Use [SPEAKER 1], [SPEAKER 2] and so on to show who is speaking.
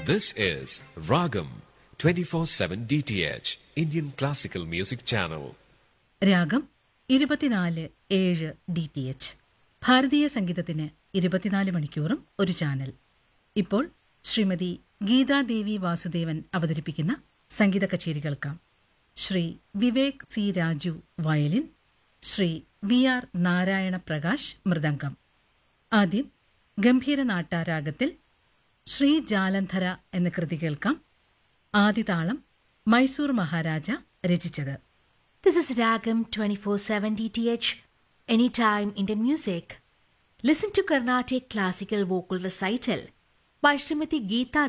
[SPEAKER 1] This is Ragam 24/7 DTH Indian Classical Music Channel.
[SPEAKER 2] രാഗം ഇരുപത്തിനാല് ഏഴ് ഡി ടി എച്ച് ഭാരതീയ സംഗീതത്തിന് ഇരുപത്തിനാല് മണിക്കൂറും ഒരു ചാനൽ ഇപ്പോൾ ശ്രീമതി ഗീതാദേവി വാസുദേവൻ അവതരിപ്പിക്കുന്ന സംഗീത കച്ചേരി കേൾക്കാം Shri Vivek C Raju violin Shri V R Narayana Prakash മൃദംഗം ആദ്യം ഗംഭീര നാട്ടാരാഗത്തിൽ ശ്രീ ജാലന്ധര എന്ന കൃതി കേൾക്കാം ആദിതാളം മൈസൂർ മഹാരാജ രചിച്ചത്
[SPEAKER 3] This is Ragam 24/7 DTH, Anytime Indian Music. Listen to Carnatic classical vocal recital by Srimati Geeta